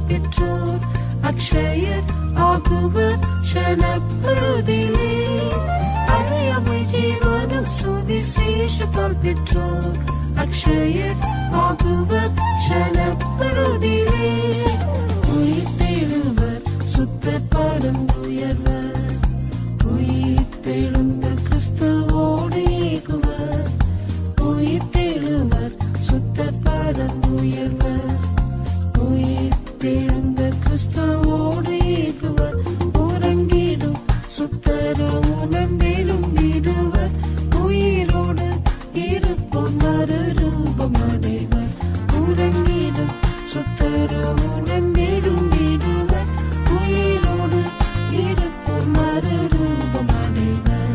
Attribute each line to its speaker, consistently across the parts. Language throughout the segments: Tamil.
Speaker 1: பெற்றோர் அக்ஷயர் ஆகுவர் ஷணப்பொழுதிலே அழியாமை ஜீவனும் சுவிசேஷத்தால் பெற்றோர் அக்ஷயர் ஆகுவர் ஷணப்பொழுதிலே உயிர் தேடுவர் சுத்த பரம் உயர்வர் உயிர் தெழுந்த கிறிஸ்துவோடு ஏகுவர் உயிர் தெழுவர் சுத்த பரம் உயர்வர் உயிர் தெழுந்த கிறிஸ்துவோடு ஏகுவர் உறங்கிடும் சுத்தர உணர்ந்தேலும் விடுவர் உயிரோடு இருப்போம் மறுரூபம் அடைவர் உறங்கிடும் சுத்தர உணர்ந்தேலும் விடுவர் உயிரோடு இருப்போம் மறுரூபம் அடைவர்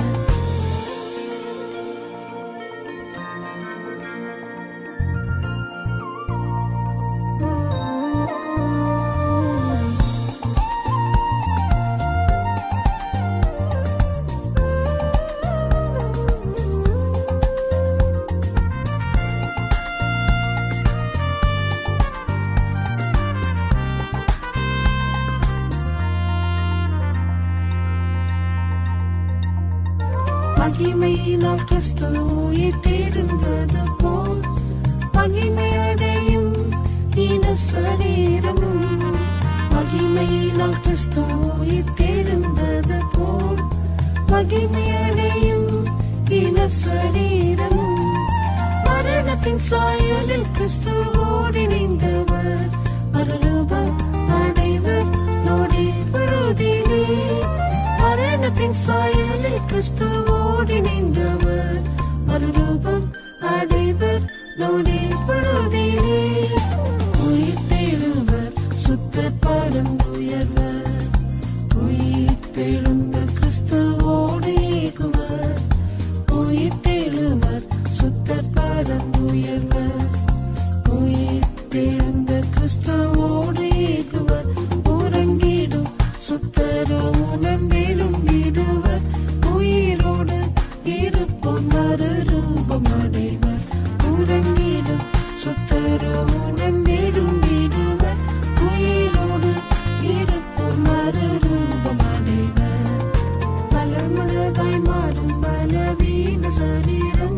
Speaker 1: மகிமையினால் கிறிஸ்து உயிர் தேடுவது போல் மகிமை அடையும் இன சரீரமும் மகிமையினால் கிறிஸ்து உயிர் தேடுவது போல் மகிமை அடையும் இன சரீரமும் மரணத்தின் சாயலில் கிறிஸ்துவோடு இணைந்தவர் மறுரூபம் அடைவர் நொடி பொழுதிலே மரணத்தின் சாயலில் கிறிஸ்துவோடு இணைந்தவர் மறுரூபம் அடைவர் நொடி பொழுதிலே உயிர் தேடுவர் சுத்த பரம் உயர்வர் உயிர் தெழுந்த கிறிஸ்துவோடு ஏகுவர் உயிர் தெழுவர் சுத்த பரம் உயர்வர் உயிர் தெழுந்த கிறிஸ்துவோடு ஏகுவர் உறங்கிடும் சுத்தர உணர்ந்தேலும் விடுவர் உயிரோடு இருப்போம் மறுரூபம் அடைவர் உறங்கிடும் சுத்தர உணர்ந்தேலும் விடுவர் உயிரோடு இருப்போம் மறுரூபம் அடைவர் பலமுழகாய் மாறும் பலவீன சரீரம்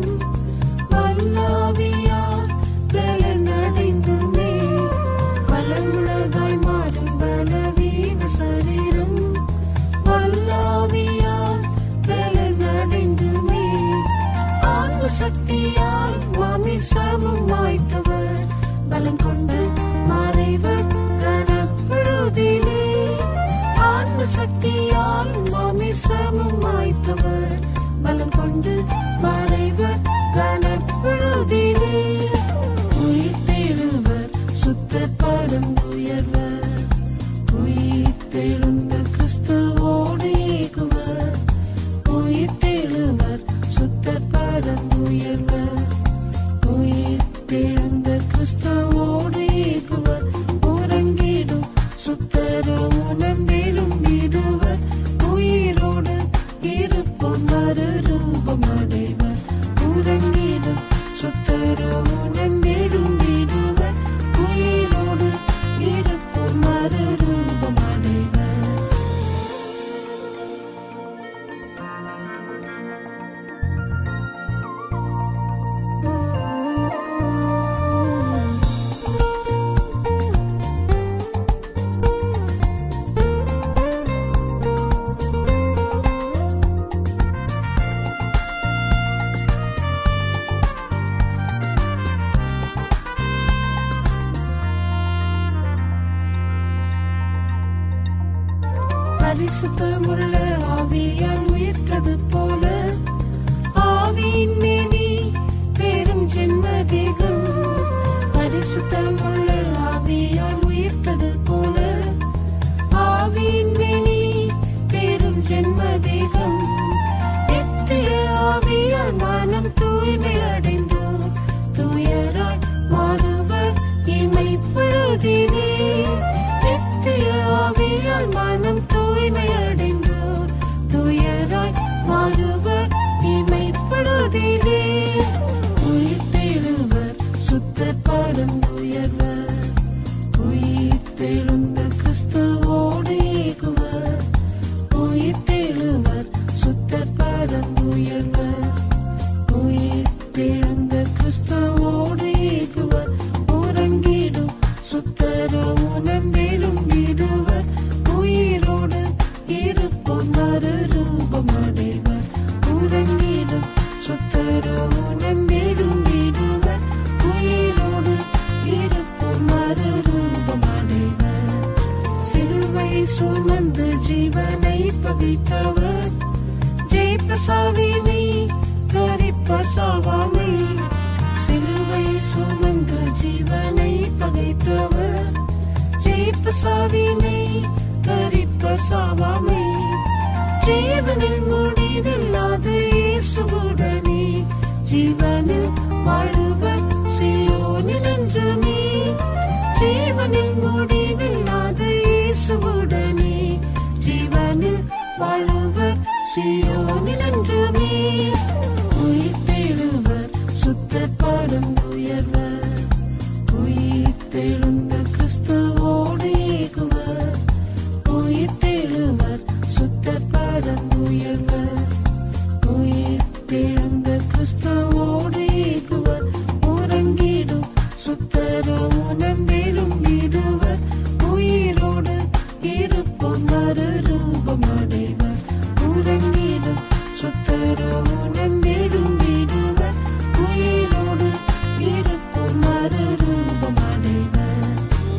Speaker 1: வல்லாவியால் பலனடைந்துமே பலமுழகாய் மாறும் பலவீன சரீரம் வல்லாவியால் பலனடைந்துமே ஆங்கு சக்தியால் மாமிசமும் வாய்த்தவர் பலம் கொண்டு மறைவர் கனப்பொழுதிலே ஆன்ம சக்தியால் மாமிசமும் வாய்த்தவர் பலம் கொண்டு மறைவர் கனப்பொழுதிலே உயிர் தேடுவர் சுத்த பரம் உயர்வர் உயிர் தெழுந்த கிறிஸ்துவோடு ஏகுவர் உயிர் தெழுவர் சுத்த பரம் உயர்வர் உயிர் தெழுந்த கிறிஸ்துவோடு ஏகுவர் உறங்கிடும் சுத்தர உணர்ந்தேலும் விடுவர் உயிரோடு இருப்போம் மறுரூபம் அடைவர் உறங்கிடும் சுத்தர உணர்ந்தேலும் விடுவர் உயிரோடு இருப்போம் மறுரூபம் அடைவர் பரிசுத்தமுள்ள ஆவியால் உயிர்த்தது போல ஆவியின் மேனி பெரும் ஜென்ம தேகம் பரிசுத்தமுள்ள ஆவியால் உயிர்த்தது போல ஆவியின் மேனி பெரும் ஜென்ம தேகம் நித்திய ஆவியால் மனம் தூய்மை அடைந்தோம் தூயராய் மாறுவர் இமை பொழுதினே நித்திய ஆவியால் மனம் தூய்மை அடைந்தோர் தூயராய் மாறுவர் பகைத்தவர் ஜெயிப்பசாவினை கரிப்பசாவாமை சிலுவை சுமந்த ஜீவனை பகைத்தவர் ஜெயிப்பசாவினை கரிப்பசாவாமை ஜீவனில் முடிவில்லாத இயேசுவுடனே ஜீவனில் வாழுவர் சியோனில் என்றுமே ஜீவனில் முடிவில்லாத இயேசுவுடனே ஜீவனில் வாழுவர் சியோனில் என்றுமே உயிர் தேடுவர் சுத்த பரம் உயர்வர் உயிர் தெழுந்த கிறிஸ்துவோடு ஏகுவர் உயிர் தெழுவர் சுத்த பரம் உயர்வர் உயிர் தெழுந்த கிறிஸ்துவோடு ஏகுவர் உறங்கிடும் சுத்தர உணர்ந்தெழும் விடுவர் உயிரோடு இருப்போம் மறுரூபம் அடைவர் உறங்கிடும் சுத்தர உணர்ந்தெழும் விடுவர் உயிரோடு இருப்போம் மறுரூபம் அடைவர்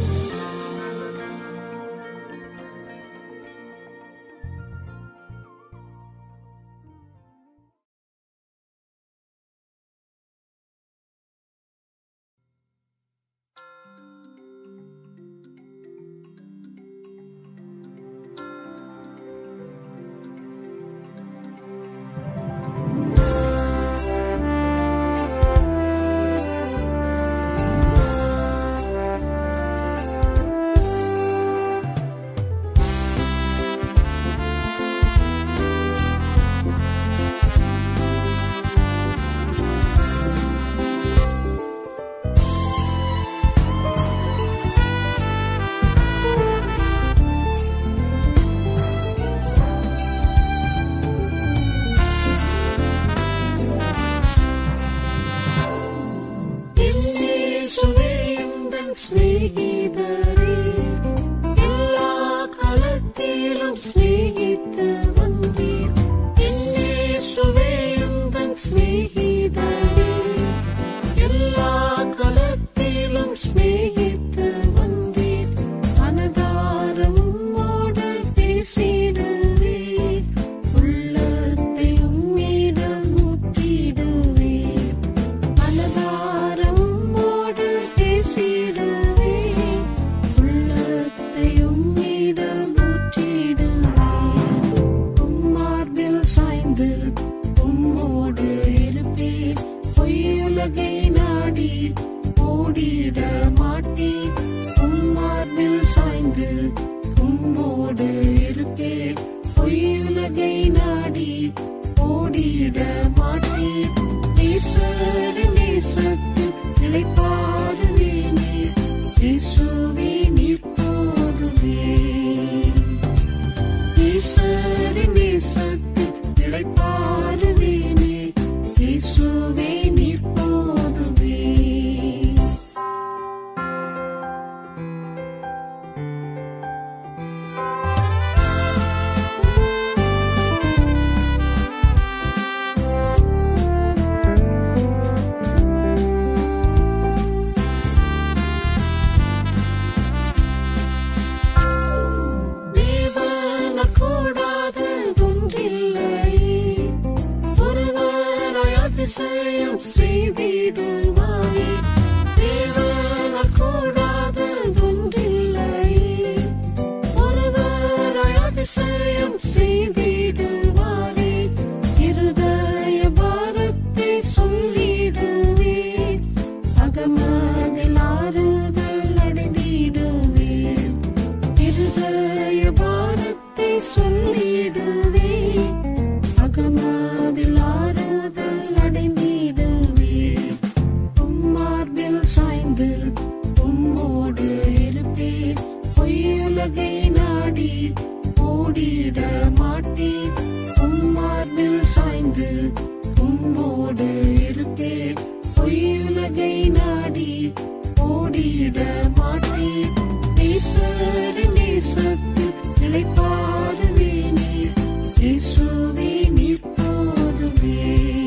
Speaker 1: എന്നേശുവേ എന്തൻ സ്നേഹിതരേ എല്ലാ കാലത്തിലും സ്നേഹിത്ത് വന്നീർ എന്നേശുവേ എന്തൻ സ്നേഹിതരേ എല്ലാ കാലത്തിലും സ്നേഹിത്ത് വന്നീർ മനതാരമോട് പേசிடுவே உள்ளத்தை உம்மிடம் ஊற்றிடுவே மனதாரமோடு பேசிடுவே உள்ளத்தை உம்மிடம் ஊற்றிடுவே உம்மார்பில் சாய்ந்து உம்மோடு இருப்பேன் பொய்யுலகை நாடி ஓடிட மாட்டேன் உம்மார்பில் சாய்ந்து உம்மோடு இருப்பேன் பொய்யுலகை நாடி ஓடிட மாட்டேன் ஈஸ்வர நேசத்தில் இளைப்பாறுவேனே இயேசுவே நீர் போதுமே ஈஸ்வர நேசத்தில் இளைப்பாறுவேனே இயேசுவே நீர் போதுமே தேவன கூடாததொன்றில்லையே ஒருவராய் அதிசயம் செய்திடுவாரே தேவன கூடாததொன்றில்லையே ஒருவராய் அதிசயம் செய்திடுவாரே இருதய பாரத்தை சொல்லிடுவே அகமதில் ஆறுதல் அடைந்திடுவே இருதய பாரத்தை சொல்லிடுவே அகமதில் ஆறுதல் அடைந்திடுவே உம்மார்பில் சாய்ந்து உம்மோடு இருப்பேன் பொய்யுலகை நாடி ஓடிட மாட்டேன் உம்மார்பில் சாய்ந்து உம்மோடு இருப்பேன் பொய்யுலகை நாடி ஓடிட மாட்டேன் ஈஸ்வர நேசத்தில் இளைப்பாறுவேனே இயேசுவே நீர் போதுமே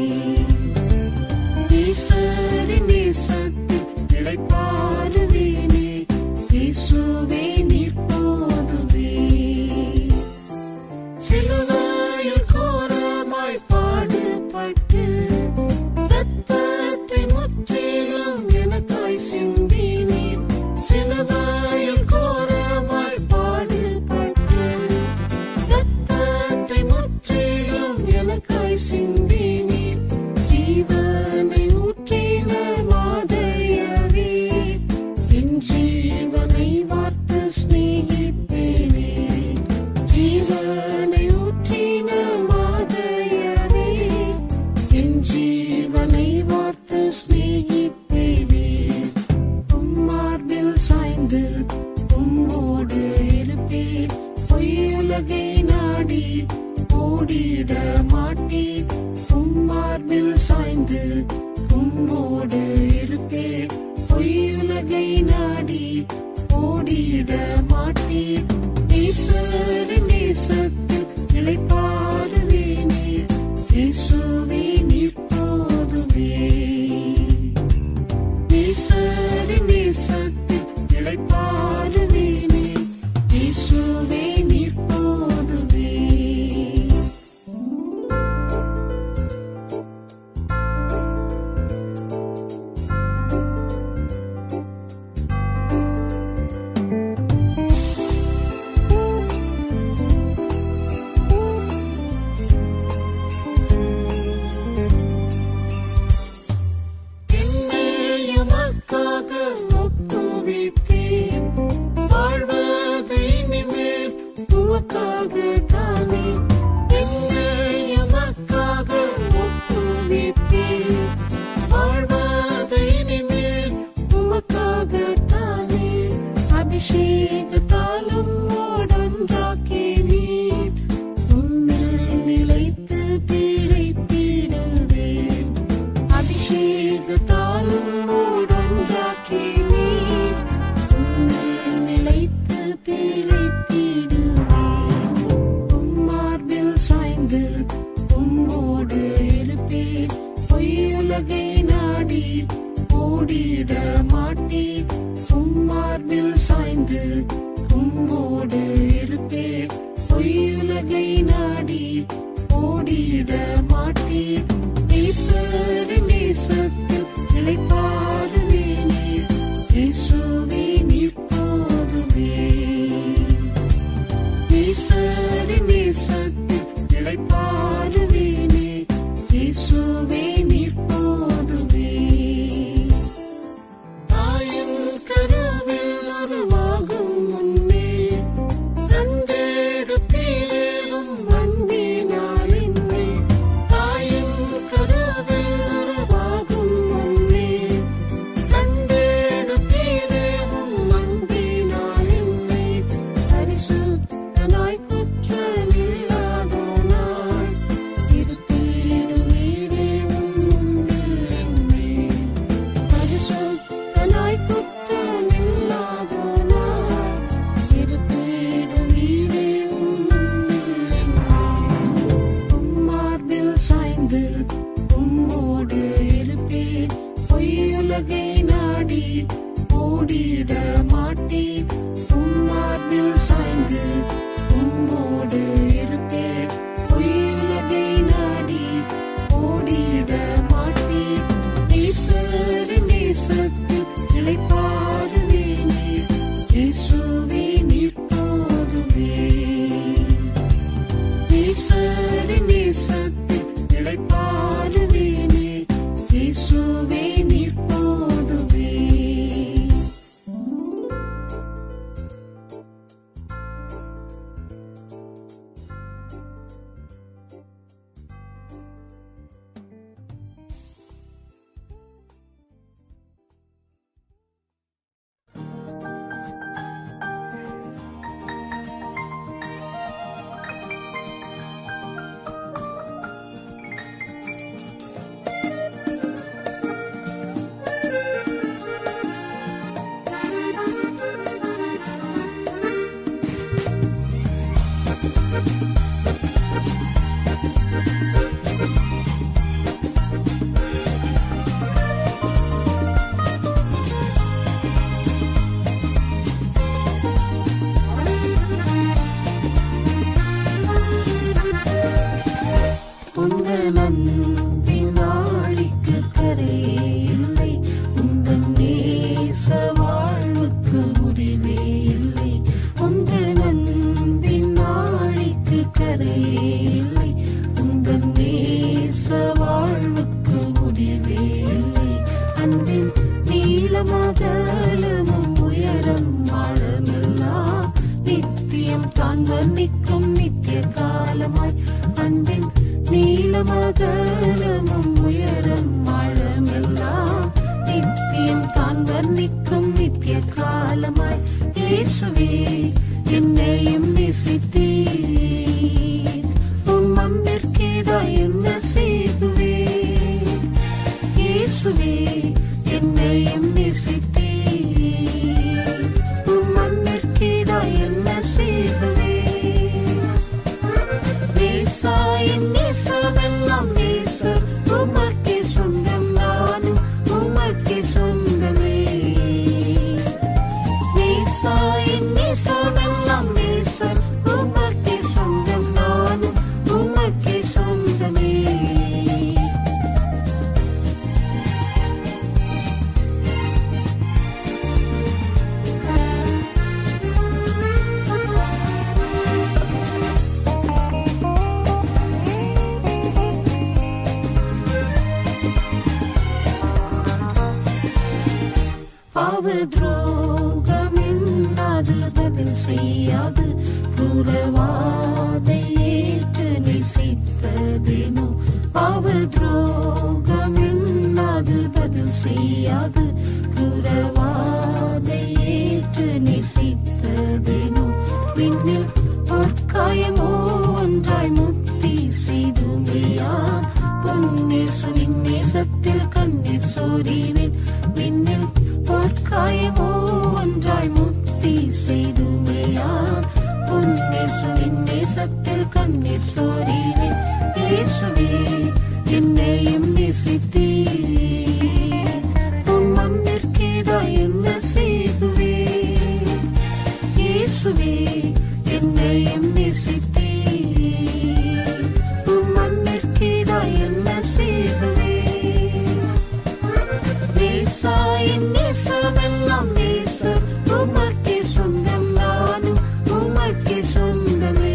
Speaker 1: ஈஸ்வர நேசத்தில் இளைப்பாறுவேனே இயேசுவே நீர் போதுமே சிலுவையில் கோரமாய் பாடுபட்டு ரத்தத்தை முற்றிலும் எனக்காய் சிந்தினீர் சிலுவையில் கோரமாய் பாடுபட்டு ரத்தத்தை முற்றிலும் எனக்காய் சிந்தினீர் ஜீவனை ஊற்றின மாதையவே என் ஜீவனை வார்த்து ஸ்நேகிப்பேனே ஜீவனை ஊற்றின மாதையவே என் ஜீவனை வார்த்து ஸ்நேகிப்பேனே உம்மார்பில் சாய்ந்து உம்மோடு இருப்பேன் பொய்யுலகை நாடி ஓடிட மாட்டேன் உம்மார்பில் சாய்ந்து உம்மோடு இருப்பேன் பொய்யுலகை நாடி ஓடிட மாட்டேன் ஈஸ்வரின் நேசத்தில் இளைப்பாறுவேனே இயேசுவே நீர் போதுமே ஈஸ்வரின் நேசத்தில் இளைப்பாறுவேனே இயேசுவே நீர் போதுமே என்னையுமக்காக ஒப்புவித்தேன். வாழ்வது இனிமேல் உமக்காக தானே. என்னையுமக்காக ஒப்புவித்தேன். வாழ்வது இனிமேல் உமக்காக தானே. அபிஷேகத்தாலும் ஓடொன்றாக்கி நீர் உம்மில் நிலைத்து பிழைத்திடுவேன் அபிஷேகத்தாலும் மூடொன்றாக்கி நீர் உம்மில் நிலைத்து பிழைத்திடுவேன் உம்மார்பில் சாய்ந்து உம்மோடு இருப்பேன் பொய்யுலகை நாடி ஓடிட மாட்டேன் உம்மார்பில் சாய்ந்து உம்மோடு இருப்பேன் பொய்யுலகை நாடி ஓடிட மாட்டேன் ஈஸ்வரின் நேசத்தில் இளைப்பாறுவேனே இயேசுவே நீர் போதுமே ஈஸ்வரின் நேசத்தில் இளைப்பாறுவேனே இயேசுவே நீர் போதுமே தாயின் கருவில் உருவாகும் முன்னே கண்டெடுத்தீரும் அன்பினால் என்னை தாயின் கருவில் உருவாகும் முன்னே கண்டெடுத்தீரும் அன்பினால் என்னை பரிசுத்தனாய் குற்றமில்லாதோனாய் திருத்திடுவீரே உம் முன்பில் என்னை பரிசுத்தனாய் குற்றமில்லாதோனாய் திருத்திடுவீரே உம் முன்பில் என்னை உம்மார்பில் சாய்ந்து உம்மோடு இருப்பேன் பொய்யுலகை நாடி ஓடிட மாட்டேன் உம்மார்பில் சாய்ந்து உம்மோடு இருப்பேன் பொய்யுலகை நாடி ஓடிட மாட்டேன் ஈஸ்வரின் நேசத்தில் இளைப்பாறுவேனே இயேசுவே நீர் போதுமே ஈஸ்வரின் நேசத்தில் இளைப்பாறுவேனே இயேசுவே நீர் போதுமே கரையே இல்லை உந்தன் நேச வாழ்வுக்கு முடிவே இல்லை அன்பின் நீளமகலமும் உயரம் ஆழமெல்லாம் நித்தியம் தான் வர்ணிக்கும் நித்திய காலமாய் அன்பின் நீளமகலமும் உயரம் ஆழமெல்லாம் நித்தியம் தான் வர்ணிக்கும் நித்திய காலமாய் இயேசுவே என்னையும் நேசித்தீர் உம் அன்பிற்கேடாய் என்ன செய்குவேன் இயேசுவே என்னையும் நேசித்தீர் உம் அன்பிற்கேடாய் என்ன செய்குவேன் நேசாயின் நேசமெல்லாம் நேசர் உமக்கே சொந்தம் நானும் உமக்கே சொந்தமே நேசாயின் நேசமெல்லாம் நேசர் உமக்கே சொந்தம் நானும் உமக்கே சொந்தமே பாவ துரோகம் எண்ணாது பதில் செய்யாது குறவாதை ஏற்று நேசித்ததேனோ பாவ துரோகம் எண்ணாது பதில் செய்யாது குறவாதை ஏற்று நேசித்ததேனோ விண்ணில் பொற்காயமோ ஒன்றாய் முத்தி செய்துமையா பொன்னேசுவின் நேசத்தில் கண்ணீர் சோரிவேன் விண்ணில் பொற்காயமோ ஒன்றாய் முத்தி செய்துமையா பொன்னேசுவின் நேசத்தில் கண்ணீர் சோரிவேன் இயேசுவே என்னையும் நேசித்தீர் உம் அன்பிற்கேடாய் என்ன செய்குவேன் இயேசுவே என்னையும் நேசித்தீர் உம் அன்பிற்கேடாய் என்ன செய்குவேன் நேசாயின் நேசமெல்லாம் நேசர் உமக்கே சொந்தம் நானும் உமக்கே சொந்தமே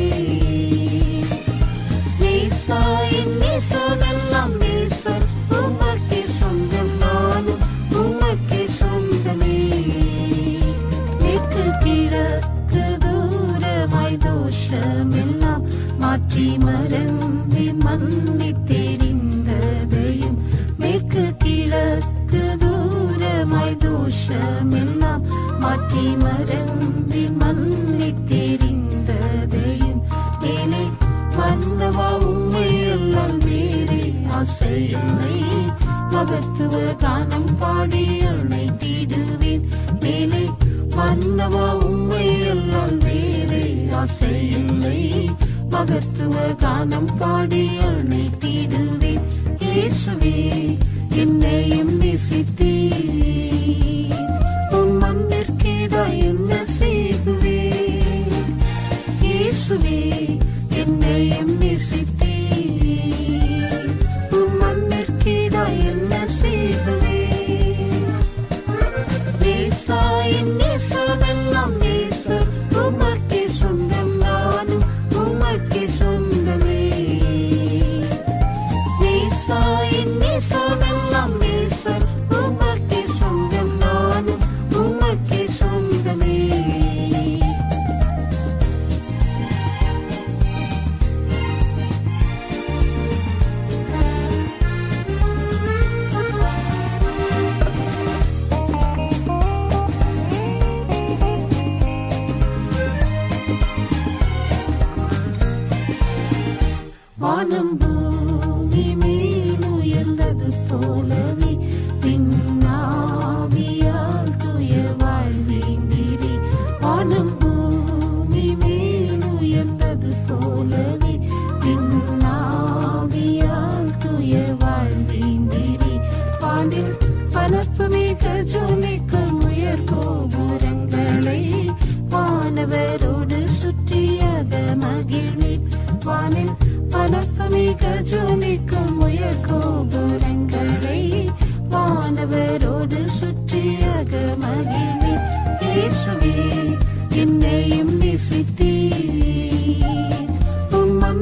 Speaker 1: நேசாயின் நேசமெல்லாம் நேசர் உமக்கே சொந்தம் நானும் உமக்கே சொந்தமே மேற்கு கிழக்கு தூரமாய் தோஷமெல்லாம் மாற்றி மறந்தி மன்னி தெரிந்ததையும் மேற்கு கிழக்கு தூரமாய் தோஷமெல்லாம் மாற்றி மறந்தி மன்னி தெரிந்ததையும் ஏனே மன்னவா உண்மை எல்லாம் வேறே ஆசையில்லை மகத்துவ கானம் பாடி அணைத்திடுவேன் மேலே மன்னவா உண்மை எல்லாம் வேறே ஆசையில்லை மகத்துவ கானம் பாடி அணைத்திடுவேன் இயேசுவே என்னையும் நேசித்தீர் உம் அன்பிற்கேடாய் என்ன செய்குவேன் இயேசுவே என்னையும் நேசித்தீர் உம் அன்பிற்கேடாய் என்ன செய்குவேன் நேசாயின் நேசமெல்லாம் நேசர் உமக்கே சொந்தம் நானும் உமக்கே சொந்தமே நேசாயின் நேசமெல்லாம் நேசர் உமக்கே சொந்தம் நானும் உமக்கே சொந்தமே வானம் பூமி மேலுயர்ந்தது போலவே பின்னாவியால் துய வாழ்வேந்திரே வானம் பூமி மேலுயர்ந்தது போலவே பின்னாவியால் துய வாழ்வேந்திரே வானில் பலப்பு மிக ஜொலிக்கும் உயர் கோபுரங்களை வானவரோடு சுற்றியாக மகிழ்வேன் வானில் பலப்பு மிக ஜொலிக்கும் உயர் கோபுரங்களை வானவரோடு சுற்றியாக மகிழ்வேன் இயேசுவே என்னையும் நேசித்தீர் உம்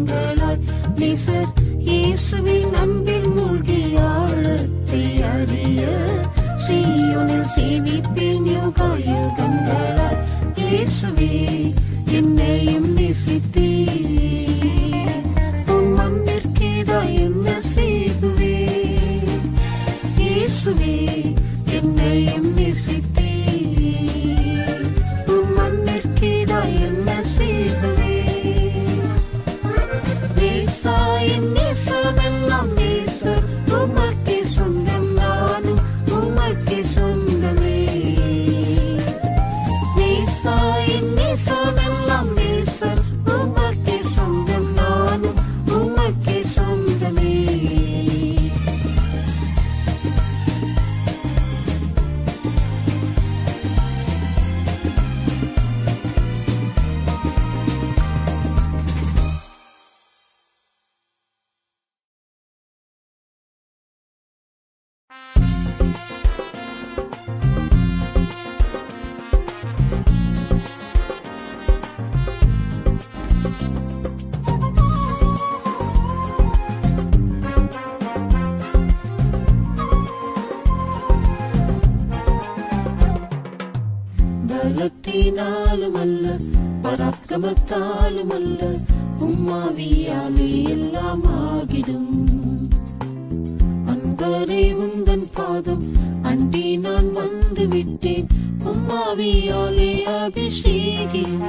Speaker 1: யுகங்களாய் நேசர் இயேசுவின் அன்பில் மூழ்கி ஆழத்தை அறிய சீயோனில் சேவிப்பேன் யுகா யுகங்களாய் இயேசுவே என்னையும் நேசித்தே உம் அன்பிற்கீடாய் என்ன செய்குவே இயேசுவே என்னையும் நேசித்தே உம் அன்பிற்கீடாய் என்ன செய்குவே நேசாயின் நேசமெல்லாம் நேசர் உமக்கே சொந்தம் நானும் உமக்கே சொந்தமே நேசாயின் நேசமெல்லாம் நேசர் உமக்கே சொந்தம் நானும் உமக்கே சொந்தமே பலத்தினாலும் அல்ல பராக்கிரமத்தாலும் அல்ல உம்மாவியாலே எல்லாம் ஆகிடும் அன்பரே உந்தன் பாதம் அண்டி நான் வந்து விட்டேன் உம்மாவியாலே அபிஷேகியும்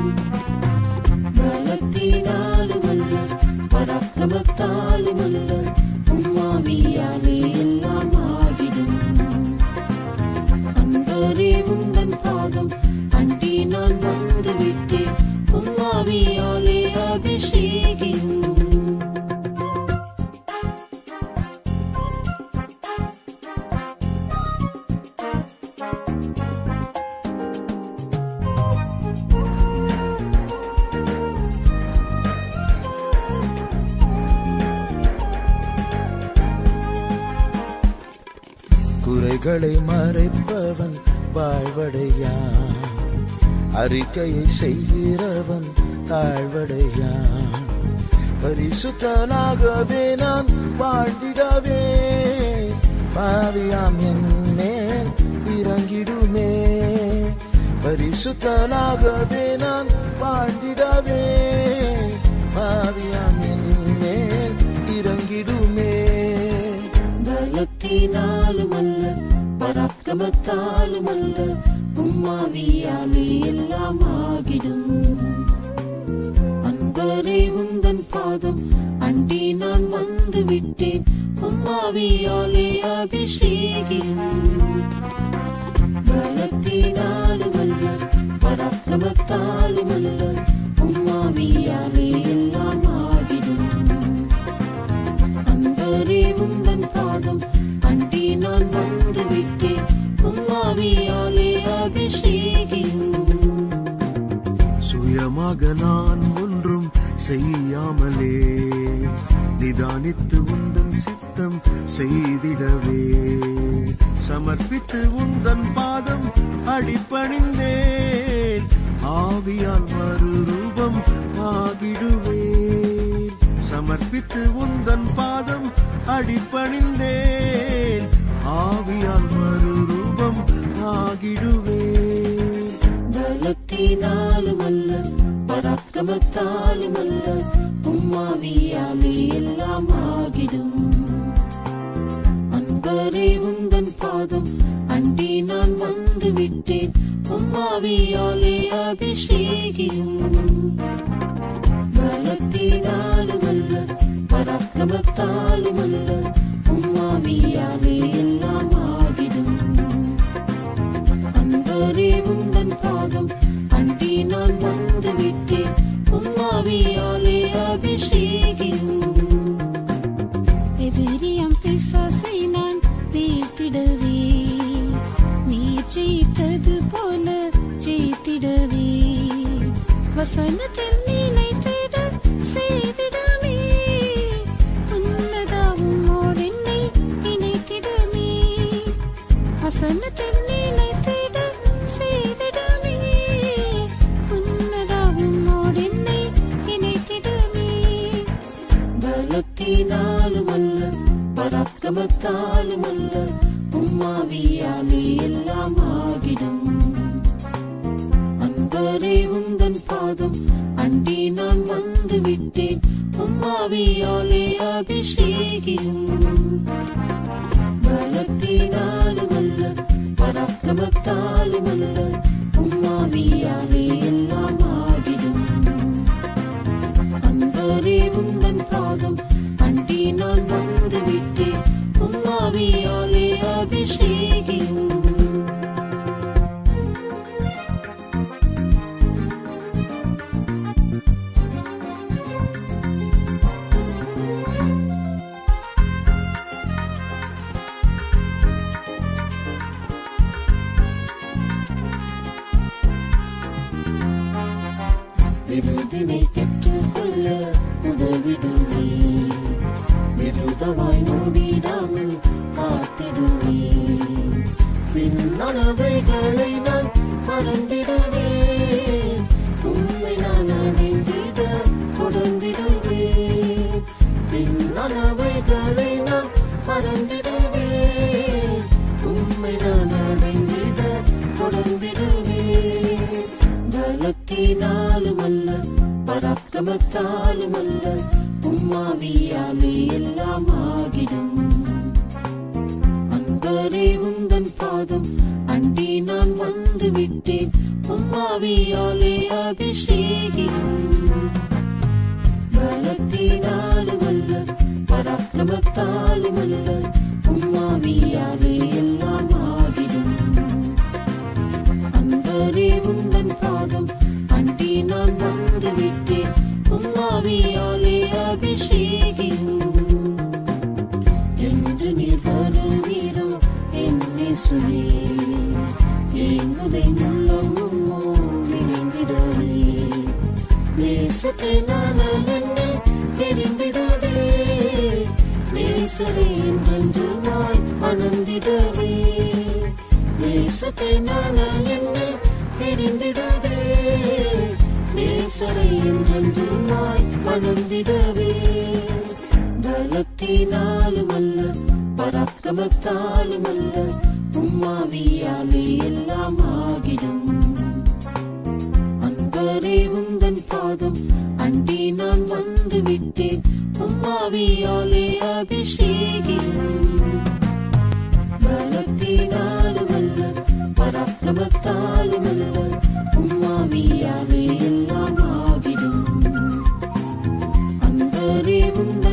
Speaker 1: பலத்தினாலும் அல்ல பராக்கிரமத்தாலும் அல்ல உம்மாவியாலே எல்லாம் ஆகிடும் அன்பரே உந்தன் பாதம் அண்டி நான் வந்து விட்டேன் உம்மாவியாலே அபிஷேகியும்
Speaker 2: குறைகளை மறைப்பவன் வாழ்வடையான் அறிக்கையை செய்கிறவன் தாழ்வடையான் பரிசுத்தனாகவே நான் வாழ்ந்திடவே பாவியாம் என்னேன் இறங்கிடுமே பரிசுத்தனாகவே நான் வாழ்ந்திடவே பாவியாம் என்னேன் இறங்கிடுமே
Speaker 1: பலத்தினாலும் அல்ல பராக்கிரமத்தாலும் அல்ல உம்மாவியாலே எல்லாம் ஆகிடும் அன்பரே உந்தன் பாதம் அண்டி நான் வந்து விட்டேன் உம்மாவியாலே அபிஷேகியும் பலத்தினாலும் அல்ல பராக்கிரமத்தாலும் அல்ல உம்மாவியாலே எல்லாம் ஆகிடும் அன்பரே உந்தன் பாதம் அண்டி நான் வந்து விட்டேன் உம்மாவியாலே அபிஷேகியும்
Speaker 3: சுயமாக நான் ஒன்றும் செய்யாமலே நிதானித்து உந்தன் சித்தம் செய்திடவே சமர்ப்பித்து உந்தன் பாதம் அடிப்பணிந்தேன் ஆவியால் மறுரூபம் ஆகிடுவேன் சமர்ப்பித்து உந்தன் பாதம் அடிப்பணிந்தேன் ஆவியால் மறுரூபம் ஆகிடுவேன்
Speaker 1: பலத்தினாலும் அல்ல பராக்கிரமத்தாலும் அல்ல உம்மாவியாலே எல்லாம் ஆகிடும் அன்பரே உந்தன் பாதம் அண்டி நான் வந்து விட்டேன் உம்மாவியாலே அபிஷேகியும் பலத்தினாலும் அல்ல பராக்கிரமத்தாலும் அல்ல உம்மாவியாலே எல்லாம் ஆகிடும் அன்பரே உந்தன் பாதம் அண்டி நான் வந்து விட்டேன் உம்மாவியாலே அபிஷேகியும் எதிரியம் பிசாசை நான் வீழ்த்திடவே நீர் ஜெயித்தது போல ஜெயித்திடவே வசனத்தில் நிலைத்திட செய்திடமே உன்னதாவும் என்னை இணைத்திடமே வசனத்தில் நிலைத்திட செய்திடமே உன்னதாவும் என்னை இணைத்திடமே பலத்தினாலும் அல்ல பராக்கிரமத்தாலும் அல்ல உம்மாவியாலே எல்லாம் ஆகிடும் அன்பரே உந்தன் பாதம் அண்டி நான் வந்து விட்டேன் உம்மாவியாலே அபிஷேகியும் பலத்தினாலும் அல்ல பராக்கிரமத்தாலும் அல்ல உம்மாவியாலே எல்லாம் ஆகிடும் அன்பரே உந்தன் பாதம் அண்டி நான் வந்து விட்டேன் உம்மாவியாலே அபிஷேகியும் விருதினை பெற்றுக்கொள்ள உதவிடுவே விருதமாய் மூடிடாமல் காத்திடுவே பின்னவைகளை நான் மறந்திடுவே உண்மை நான் அடைந்திட தொடர்ந்திடுவே பின்னவைகளை நான் மறந்திடுவே உண்மை நான் அடைந்திட தொடர்ந்திடுவே பலத்தினாலும் அல்ல பராக்கிரமத்தாலும் அல்ல உம்மாவியாலே எல்லாம் ஆகிடும் அன்பரே உந்தன் பாதம் அண்டி நான் வந்து விட்டேன் உம்மாவியாலே அபிஷேகியும் பலத்தினாலும் அல்ல பராக்கிரமத்தாலும் அல்ல உம்மாவியாலே எல்லாம் ஆகிடும் அன்பரே உந்தன் பாதம் அண்டி நான் வந்து விட்டேன் உம்மாவியாலே அபிஷேகியும் என்று நீர் வருவீரோ என்னை சுவே ஏங்குதை உள்ளமும் இணைந்திடவே நேசத்தை நான் என்னை பிரிந்திடவே நேசரை என்றென்றுமாய் மணந்திடவே நேசத்தை நான் என்னை பிரிந்திடவே நேசரை என்றென்றுமாய் மணந்திடவே பலத்தினாலும் அல்ல பராக்கிரமத்தாலும் அல்ல உம்மாவியாலே எல்லாம் ஆகிடும் அன்பரே உந்தன் பாதம் அண்டி நான் வந்து விட்டேன் உம்மாவியாலே அபிஷேகியும் பலத்தினாலும் அல்ல பராக்கிரமத்தாலும் அல்ல உம்மாவியாலே எல்லாம் ஆகிடும் அன்பரே உந்த